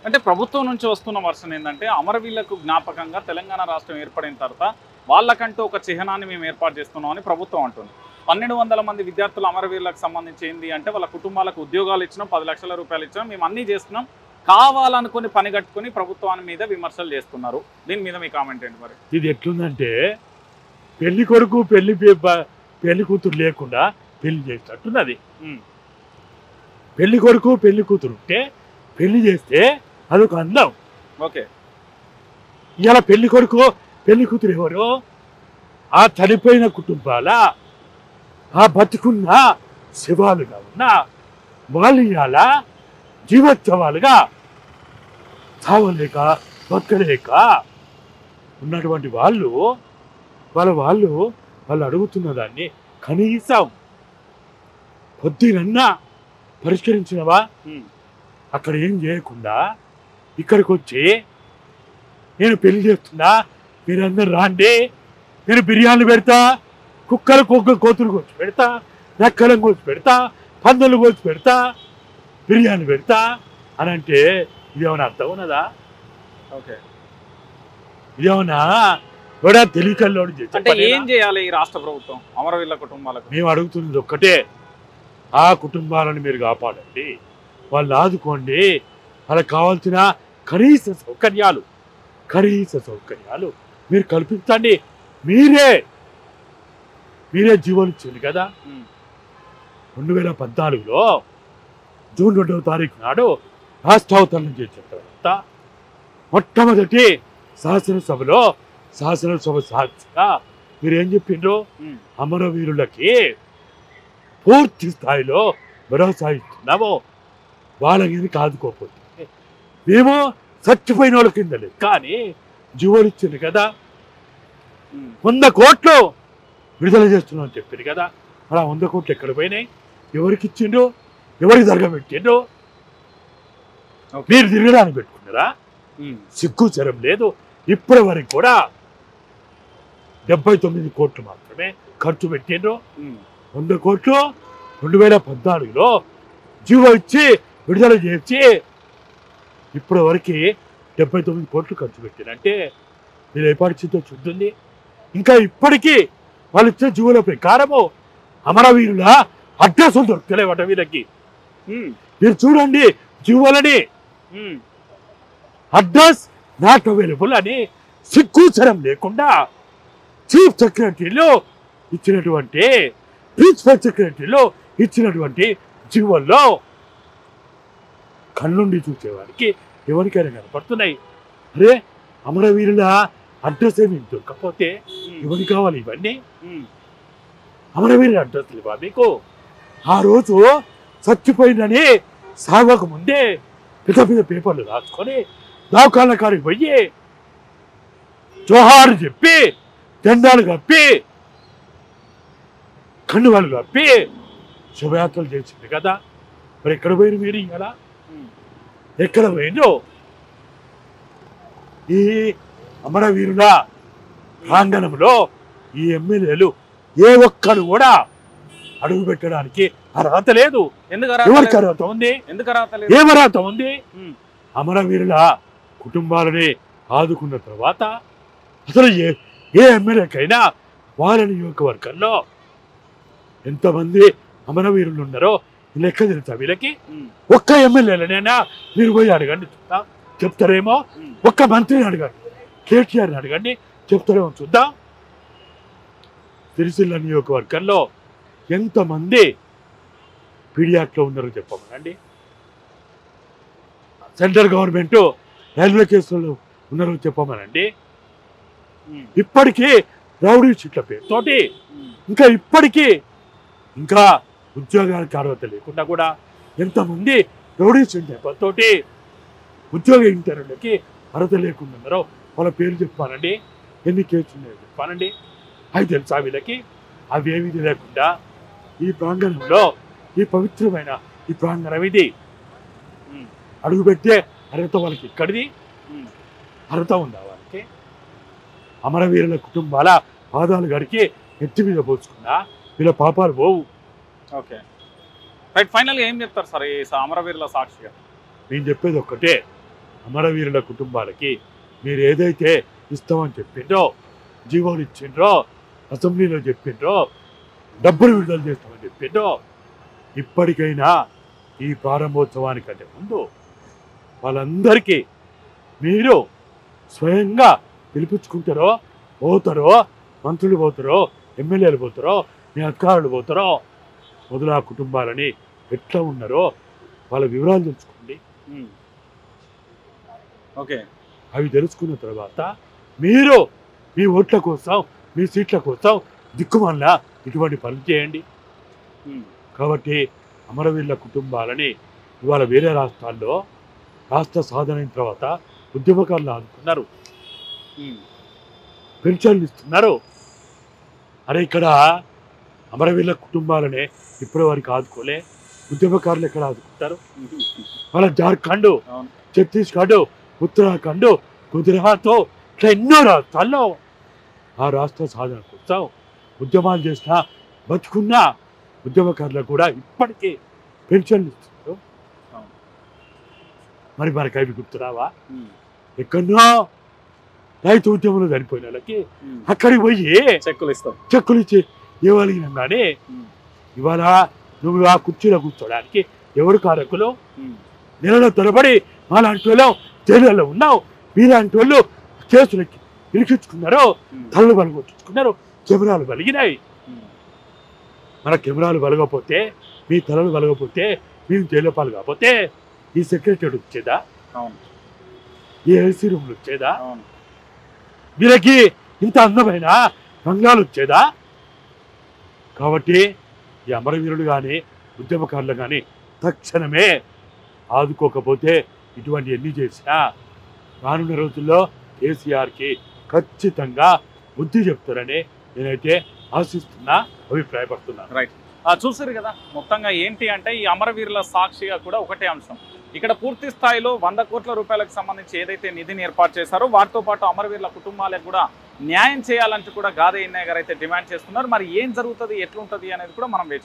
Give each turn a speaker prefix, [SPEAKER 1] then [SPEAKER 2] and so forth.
[SPEAKER 1] అంటే ప్రభుత్వం నుంచి వస్తున్న వర్షన్ ఏంటంటే అమరవీళ్లకు జ్ఞాపకంగా తెలంగాణ రాష్ట్రం ఏర్పడిన తర్వాత వాళ్ళకంటూ ఒక చిహ్నాన్ని మేము ఏర్పాటు చేస్తున్నాం అని ప్రభుత్వం అంటుంది పన్నెండు వందల మంది విద్యార్థులు అమరవీరులకు సంబంధించి ఏంది అంటే వాళ్ళ కుటుంబాలకు ఉద్యోగాలు ఇచ్చినాం పది లక్షల రూపాయలు ఇచ్చినాం మేము అన్నీ చేస్తున్నాం కావాలనుకుని పని కట్టుకుని ప్రభుత్వాన్ని మీద విమర్శలు చేస్తున్నారు దీని మీద మీ కామెంట్ ఏంటి మరి
[SPEAKER 2] ఇది ఎట్లుందంటే పెళ్లి కొడుకు పెళ్లి పే- బ- పెళ్లి కూతురు లేకుండా పెళ్లి చేసినట్టున్నది
[SPEAKER 1] ఉమ్.
[SPEAKER 2] పెళ్లి కొడుకు పెళ్లి కూతురు ఉంటే పెళ్లి చేస్తే అదొక అందం
[SPEAKER 1] ఓకే
[SPEAKER 2] ఇలా పెళ్లి కొడుకు పెళ్లి కూతురు ఎవరు ఆ చనిపోయిన కుటుంబాల ఆ బతుకున్న శివాలుగా ఉన్న వాళ్ళు ఇవాళ జీవోత్సవాలుగా చావలేక బతకలేక ఉన్నటువంటి వాళ్ళు వాళ్ళ వాళ్ళు వాళ్ళు అడుగుతున్న దాన్ని కనీసం పొద్దునన్నా పరిష్కరించినవా
[SPEAKER 1] ఉమ్.
[SPEAKER 2] అక్కడ ఏం చేయకుండా ఇక్కడికి వచ్చి నేను పెళ్లి చేస్తున్నా మీరందరు రాండి నేను బిర్యానీ పెడతా కుక్కలు కుక్క కోతులు కోసి పెడతా నక్కలను కోసి పెడతా పందులు కోసి పెడతా బిర్యానీ పెడతా అని అంటే ఇదేమన్నా అర్థం ఉన్నదా
[SPEAKER 1] ఓకే
[SPEAKER 2] ఇదేమన్నా కూడా తెలియకల్లోడు చేసే
[SPEAKER 1] అంటే
[SPEAKER 2] పనేనా?
[SPEAKER 1] ఏం చేయాలి ఈ రాష్ట్ర ప్రభుత్వం అమరవీరుల కుటుంబాలకు
[SPEAKER 2] మేము అడుగుతున్నది ఒక్కటే ఆ కుటుంబాలను మీరు కాపాడండి వాళ్ళు ఆదుకోండి వాళ్ళకి కావాల్సిన కనీస సౌకర్యాలు కనీస సౌకర్యాలు మీరు కల్పించండి మీరే మీరే జీవనం ఇచ్చింది కదా
[SPEAKER 1] ఉమ్.
[SPEAKER 2] రెండు వేల పద్నాలుగులో జూన్ రెండవ తారీఖు నాడు రాష్ట్రావతరణ చేసిన తర్వాత మొట్టమొదటి శాసనసభలో శాసనసభ సాక్షిగా మీరు ఏం చెప్పిండ్రు
[SPEAKER 1] ఉమ్.
[SPEAKER 2] అమరవీరులకి పూర్తి స్థాయిలో భరోసా ఇస్తున్నాము వాళ్ళకి కాదుకోకపోతే మేము చచ్చిపోయిన వాళ్ళ కింద లేదు కానీ జీవోలు ఇచ్చింది కదా
[SPEAKER 1] ఉమ్.
[SPEAKER 2] వంద కోట్లు విడుదల చేస్తున్నాం అని చెప్పింది కదా అలా వంద కోట్లు ఎక్కడ పోయినాయి ఎవరికి ఇచ్చిండ్రు ఎవరికి జరగబెట్టిండ్రు
[SPEAKER 1] ఓకే.
[SPEAKER 2] మీరు తిరగడానికి పెట్టుకున్నారా
[SPEAKER 1] ఉమ్.
[SPEAKER 2] సిగ్గు చరం లేదు ఇప్పటి వరకు కూడా డెబ్బై తొమ్మిది కోట్లు మాత్రమే ఖర్చు పెట్టిండ్రు
[SPEAKER 1] ఉమ్.
[SPEAKER 2] వంద కోట్లు రెండు వేల పద్నాలుగులో జీవో ఇచ్చి విడుదల చేసి ఇప్పటి వరకు డెబ్బై తొమ్మిది కోట్లు ఖర్చు పెట్టారంటే మీరు ఏ పరిస్థితితో చూద్దండి ఇంకా ఇప్పటికీ వాళ్ళు ఇచ్చే జీవుల ప్రకారము అమరవీరుల అడ్రస్లు దొరకలేవట వీళ్ళకి
[SPEAKER 1] ఉమ్.
[SPEAKER 2] మీరు చూడండి జీవులని
[SPEAKER 1] ఉమ్.
[SPEAKER 2] అడ్రస్ నాట్ అవైలబుల్ అని సిగ్గుచరం లేకుండా చీఫ్ సెక్రటరీలో ఇచ్చినటువంటి ప్రిన్సిపల్ సెక్రటరీలో ఇచ్చినటువంటి జీవోల్లో కళ్ళుండి చూసేవారికి ఎవరికైనా కనపడుతున్నాయి అరే అమరవీరుల అడ్రస్ ఏమి దొరకపోతే
[SPEAKER 1] ఉమ్.
[SPEAKER 2] ఎవరికి కావాలి ఇవన్నీ
[SPEAKER 1] ఉమ్.
[SPEAKER 2] అమరవీరుల అడ్రస్ ఇవ్వ మీకు ఆ రోజు చచ్చిపోయిందని సాగక ముందే పెద్ద పెద్ద పేపర్లు రాసుకొని దావకాళ్ళ కాడికి పోయి జోహారు చెప్పి జెండాలు కప్పి కండువాలు కప్పి శుభయాత్రలు చేసింది కదా మరి ఎక్కడ పోయిన మీరు ఇలా
[SPEAKER 1] ఉమ్.
[SPEAKER 2] ఎక్కడ పోయిందో ఈ అమరవీరుల ప్రాంగణంలో ఈ ఎమ్మెల్యేలు ఏ ఒక్కరు కూడా అడుగు పెట్టడానికి అర్హత లేదు
[SPEAKER 1] ఎందుకు
[SPEAKER 2] ఎవరికి
[SPEAKER 1] అర్హత లేదు?
[SPEAKER 2] అర్హత ఉంది
[SPEAKER 1] ఎందుకు అర్హత లేదు
[SPEAKER 2] ఏం అర్హత ఉంది
[SPEAKER 1] ఉమ్.
[SPEAKER 2] అమరవీరుల కుటుంబాలని ఆదుకున్న తర్వాత అసలు ఏ ఏ ఎమ్మెల్యేకైనా వాళ్ళ నియోజకవర్గంలో ఎంతమంది అమరవీరులు ఉన్నారో ఈ లెక్క తెలుసా వీళ్ళకి
[SPEAKER 1] ఉమ్.
[SPEAKER 2] ఒక్క ఎమ్మెల్యేలనైనా మీరు పోయి అడగండి చూద్దాం చెప్తారేమో
[SPEAKER 1] ఉమ్.
[SPEAKER 2] ఒక్క మంత్రిని అడగండి కేటీఆర్ని అడగండి చెప్తారేమో చూద్దాం సిరిసిల్ల నియోజకవర్గంలో ఎంతమంది పీడియాక్లో ఉన్నారో చెప్పమనండి సెంట్రల్ గవర్నమెంట్ రైల్వే కేసులు ఉన్నారో చెప్పమనండి
[SPEAKER 1] ఉమ్.
[SPEAKER 2] ఇప్పటికీ రౌడీ సీట్ల పేరుతోటి
[SPEAKER 1] ఉమ్.
[SPEAKER 2] ఇంకా ఇప్పటికీ ఇంకా ఉద్యోగానికి అర్హత లేకుండా కూడా ఎంతమంది రౌడీ తోటి ఉద్యోగ ఇంటర్వ్యూలకి అర్హత లేకుండా ఉన్నారో వాళ్ళ పేరు చెప్పానండి ఎన్ని కేసులు ఉన్నాయో చెప్పానండి అవి తెలుసా వీళ్ళకి అవి ఏమీ లేకుండా ఈ ప్రాంగణంలో ఈ పవిత్రమైన ఈ ప్రాంగణం ఇది
[SPEAKER 1] ఉమ్.
[SPEAKER 2] అడుగుపెట్టే అర్హత వాళ్ళకి ఇక్కడిది
[SPEAKER 1] ఉమ్.
[SPEAKER 2] అర్హత ఉందా వాళ్ళకి అమరవీరుల కుటుంబాల పాదాలు గడికి ఎత్తి మీద పోసుకున్నా వీళ్ళ పాపాలు పోవు
[SPEAKER 1] ఓకే రైట్ ఫైనల్గా ఏం చెప్తారు సార్ ఈ అమరవీరుల సాక్షిగా
[SPEAKER 2] నేను చెప్పేది ఒక్కటే అమరవీరుల కుటుంబాలకి మీరు ఏదైతే ఇస్తామని చెప్పిండ్రో జీవోలు ఇచ్చిండ్రో అసెంబ్లీలో చెప్పిండ్రో డబ్బులు విడుదల చేస్తామని చెప్పిండ్రో ఇప్పటికైనా ఈ ప్రారంభోత్సవానికంటే ముందు వాళ్ళందరికీ మీరు స్వయంగా పిలిపించుకుంటారో పోతారో మంత్రులు పోతారో ఎమ్మెల్యేలు పోతారో మీ అధికారులు పోతారో మొదలు ఆ కుటుంబాలని ఎట్లా ఉన్నారో వాళ్ళ వివరాలు తెలుసుకోండి
[SPEAKER 1] ఉమ్. ఓకే
[SPEAKER 2] అవి తెలుసుకున్న తర్వాత మీరు మీ ఓట్ల కోసం మీ సీట్ల కోసం దిక్కుమల్లా ఇటువంటి పనులు చేయండి
[SPEAKER 1] ఉమ్.
[SPEAKER 2] కాబట్టి అమరవీరుల కుటుంబాలని ఇవాళ వేరే రాష్ట్రాల్లో రాష్ట్ర సాధన అయిన తర్వాత ఉద్యమకారులు ఆదుకున్నారు
[SPEAKER 1] ఉమ్.
[SPEAKER 2] పెన్షన్లు ఇస్తున్నారు అరే ఇక్కడ అమరవీరుల కుటుంబాలనే ఇప్పటి వరకు ఆదుకోలే ఉద్యమకారులు ఎక్కడ ఆదుకుంటారు వాళ్ళ జార్ఖండ్
[SPEAKER 1] అవును.
[SPEAKER 2] ఛత్తీస్గఢ్ ఉత్తరాఖండ్ గుజరాత్ ఇట్లా ఎన్నో రాష్ట్రాల్లో ఆ రాష్ట్ర సాధన కోసం ఉద్యమాలు చేసిన బతుకున్న ఉద్యమకారులకు కూడా ఇప్పటికీ పెన్షన్లు ఇస్తున్నారు
[SPEAKER 1] అవును.
[SPEAKER 2] మరి మనకి అవి గుర్తురావా
[SPEAKER 1] ఉమ్.
[SPEAKER 2] ఎక్కడో రైతు ఉద్యమంలో చనిపోయిన వాళ్ళకి
[SPEAKER 1] ఉమ్.
[SPEAKER 2] అక్కడికి పోయి
[SPEAKER 1] చెక్కులు ఇస్తాం
[SPEAKER 2] చెక్కులు ఇచ్చి ఇవ్వగలిగినాం కానీ
[SPEAKER 1] ఉమ్.
[SPEAKER 2] ఇవాళ నువ్వు ఆ కుర్చీలో కూర్చోడానికి ఎవరు కారకులు
[SPEAKER 1] ఉమ్.
[SPEAKER 2] నెలలో తరబడి మాలాంటి వాళ్ళు జైళ్ళలో ఉన్నావు మీలాంటి వాళ్ళు కేసులకి ఇరికించుకున్నారు
[SPEAKER 1] ఉమ్.
[SPEAKER 2] కళ్ళు బలగొట్టుకున్నారు కెమెరాలు బలిగినాయి
[SPEAKER 1] ఉమ్.
[SPEAKER 2] మన కెమెరాలు బలగపోతే మీ తలలు బలగపోతే మేము జైలు పాలు కాకపోతే ఈ సెక్రటరీ వచ్చేదా
[SPEAKER 1] అవును
[SPEAKER 2] ఈ ఏసీ రూమ్లు వచ్చేదా
[SPEAKER 1] అవును
[SPEAKER 2] వీళ్ళకి ఇంత అందమైన రంగాలు వచ్చేదా కాబట్టి ఈ అమరవీరులు కానీ ఉద్యమకారులు కానీ తక్షణమే ఆదుకోకపోతే ఇటువంటి ఎన్ని చేసినా రానున్న రోజుల్లో కేసీఆర్కి ఖచ్చితంగా బుద్ధి చెప్తారని నేనైతే ఆశిస్తున్నా అభిప్రాయపడుతున్నాను
[SPEAKER 1] ఆ, చూసారు కదా మొత్తంగా ఏంటి అంటే ఈ అమరవీరుల సాక్షిగా కూడా ఒకటే అంశం ఇక్కడ పూర్తి స్థాయిలో వంద కోట్ల రూపాయలకు సంబంధించి ఏదైతే నిధిని ఏర్పాటు చేశారో వాటితో పాటు అమరవీరుల కుటుంబాలకు కూడా న్యాయం చేయాలంటూ కూడా గాదే ఇన్నయ్య గారు అయితే డిమాండ్ చేస్తున్నారు మరి ఏం జరుగుతుంది ఎట్లుంటది అనేది కూడా మనం వేచి